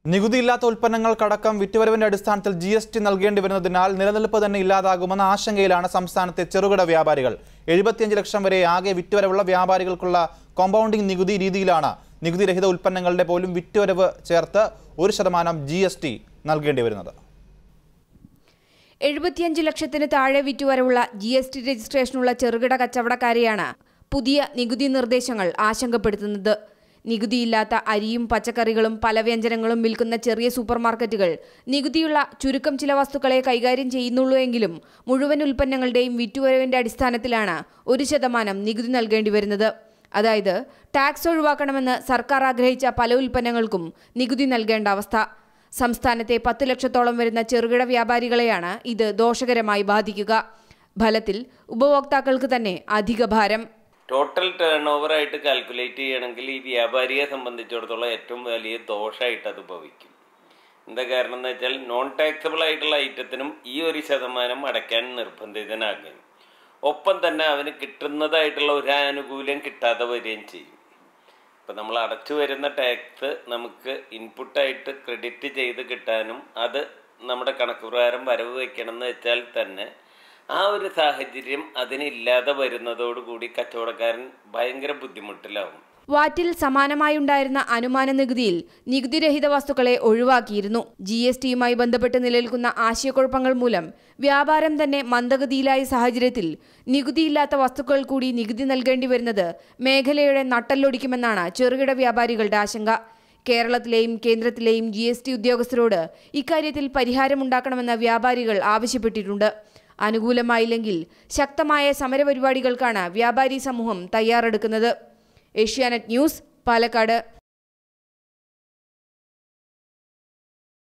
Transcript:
നികുതിയില്ലാത്ത ഉൽപ്പന്നങ്ങൾക്കടക്കം വിറ്റുവരവിന്റെ അടിസ്ഥാനത്തിൽ G S T നൽകേണ്ടി വരുന്നതിനാൽ നിലനിൽപ്പ് തന്നെ ഇല്ലാതാകുമെന്ന ആശങ്കയിലാണ് സംസ്ഥാനത്തെ ചെറുകിട വ്യാപാരികൾ എഴുപത്തിയഞ്ച് ലക്ഷം വരെ ആകെ വിറ്റുവരവുള്ള വ്യാപാരികൾക്കുള്ള കോമ്പൗണ്ടിംഗ് നികുതി രീതിയിലാണ് നികുതിരഹിത ഉൽപ്പന്നങ്ങളുടെ പോലും വിറ്റുവരവ് ചേർത്ത് ഒരു ശതമാനം ജി എസ് ടി നൽകേണ്ടി വരുന്നത് എഴുപത്തിയഞ്ച് ലക്ഷത്തിന് താഴെ വിറ്റുവരവുള്ള ജി എസ് ടി രജിസ്ട്രേഷനുള്ള ചെറുകിട കച്ചവടക്കാരെയാണ് പുതിയ നികുതി നിർദ്ദേശങ്ങൾ ആശങ്കപ്പെടുത്തുന്നത് നികുതിയില്ലാത്ത അരിയും പച്ചക്കറികളും പലവ്യഞ്ജനങ്ങളും വിൽക്കുന്ന ചെറിയ സൂപ്പർ മാർക്കറ്റുകൾ നികുതിയുള്ള ചുരുക്കം ചില വസ്തുക്കളെ കൈകാര്യം ചെയ്യുന്നുള്ളൂ എങ്കിലും മുഴുവൻ ഉൽപ്പന്നങ്ങളുടെയും വിറ്റുവരവിന്റെ അടിസ്ഥാനത്തിലാണ് ഒരു ശതമാനം നികുതി നൽകേണ്ടി വരുന്നത് അതായത് ടാക്സ് ഒഴിവാക്കണമെന്ന് സർക്കാർ ആഗ്രഹിച്ച പല ഉൽപ്പന്നങ്ങൾക്കും നികുതി നൽകേണ്ട അവസ്ഥ സംസ്ഥാനത്തെ പത്ത് ലക്ഷത്തോളം വരുന്ന ചെറുകിട വ്യാപാരികളെയാണ് ഇത് ദോഷകരമായി ബാധിക്കുക ഫലത്തിൽ ഉപഭോക്താക്കൾക്ക് തന്നെ അധിക ഭാരം ടോട്ടൽ ടേൺ ഓവർ ആയിട്ട് കാൽക്കുലേറ്റ് ചെയ്യണമെങ്കിൽ ഈ വ്യാപാരിയെ സംബന്ധിച്ചിടത്തോളം ഏറ്റവും വലിയ ദോഷമായിട്ട് അത് ഭവിക്കും എന്താ കാരണം എന്ന് വെച്ചാൽ നോൺ ടാക്സബിൾ ആയിട്ടുള്ള ഐറ്റത്തിനും ഈ ഒരു ശതമാനം അടയ്ക്കാൻ നിർബന്ധിതനാകും ഒപ്പം തന്നെ അവന് കിട്ടുന്നതായിട്ടുള്ള ഒരു ആനുകൂല്യം കിട്ടാതെ വരികയും ചെയ്യും ഇപ്പം നമ്മൾ അടച്ചു വരുന്ന ടാക്സ് നമുക്ക് ഇൻപുട്ടായിട്ട് ക്രെഡിറ്റ് ചെയ്ത് കിട്ടാനും അത് നമ്മുടെ കണക്ക് പ്രകാരം വരവ് വയ്ക്കണം എന്ന് വെച്ചാൽ തന്നെ ആ ഒരു സാഹചര്യം അതിനില്ലാതെ വരുന്നതോടുകൂടി കച്ചവടക്കാരൻ ഭയങ്കര ബുദ്ധിമുട്ടിലാവും വാറ്റിൽ സമാനമായുണ്ടായിരുന്ന അനുമാന നികുതിയിൽ നികുതിരഹിത വസ്തുക്കളെ ഒഴിവാക്കിയിരുന്നു ജി എസ് ടിയുമായി ബന്ധപ്പെട്ട് നിലനിൽക്കുന്ന ആശയക്കുഴപ്പങ്ങൾ മൂലം വ്യാപാരം തന്നെ മന്ദഗതിയിലായ സാഹചര്യത്തിൽ നികുതിയില്ലാത്ത വസ്തുക്കൾ കൂടി നികുതി നൽകേണ്ടി വരുന്നത് മേഖലയുടെ നട്ടല്ലൊടിക്കുമെന്നാണ് ചെറുകിട വ്യാപാരികളുടെ ആശങ്ക കേരളത്തിലെയും കേന്ദ്രത്തിലെയും ജി എസ് ടി ഉദ്യോഗസ്ഥരോട് ഇക്കാര്യത്തിൽ പരിഹാരമുണ്ടാക്കണമെന്ന് വ്യാപാരികൾ ആവശ്യപ്പെട്ടിട്ടുണ്ട് അനുകൂലമായില്ലെങ്കിൽ ശക്തമായ സമരപരിപാടികൾക്കാണ് വ്യാപാരി സമൂഹം തയ്യാറെടുക്കുന്നത് ഏഷ്യാനെറ്റ് ന്യൂസ് പാലക്കാട്